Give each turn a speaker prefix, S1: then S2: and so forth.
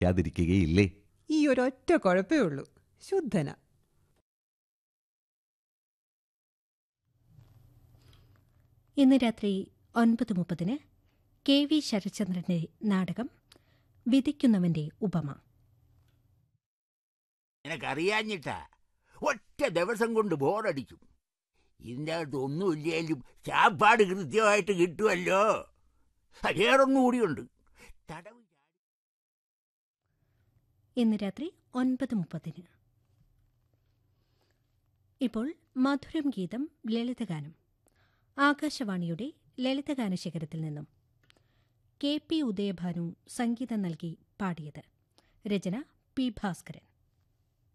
S1: യാതിരിക്കുകയില്ലേ
S2: ഈ ഒരൊറ്റ കുഴപ്പേ ഉള്ളൂ ശുദ്ധന
S3: ഇന്ന് രാത്രി ഒൻപത് മുപ്പതിന് കെ വി ശരത്ചന്ദ്രന്റെ നാടകം വിധിക്കുന്നവന്റെ ഉപമ
S4: നിനക്കറിയാഞ്ഞിട്ടാ ഒറ്റ ദിവസം കൊണ്ട് ബോറടിക്കും ഇതിൻ്റെ അകത്ത് ഒന്നുമില്ലേലും ചാപ്പാട് കൃത്യമായിട്ട് കിട്ടുമല്ലോ വേറൊന്നും കൂടിയുണ്ട് തടവ്
S3: ഇന്ന് രാത്രി ഒൻപത് മുപ്പതിന് ഇപ്പോൾ മധുരം ഗീതം ലളിതഗാനം ആകാശവാണിയുടെ ലളിതഗാന ശേഖരത്തിൽ നിന്നും കെ പി ഉദയഭാനു സംഗീതം നൽകി പാടിയത് രചന പി ഭാസ്കരൻ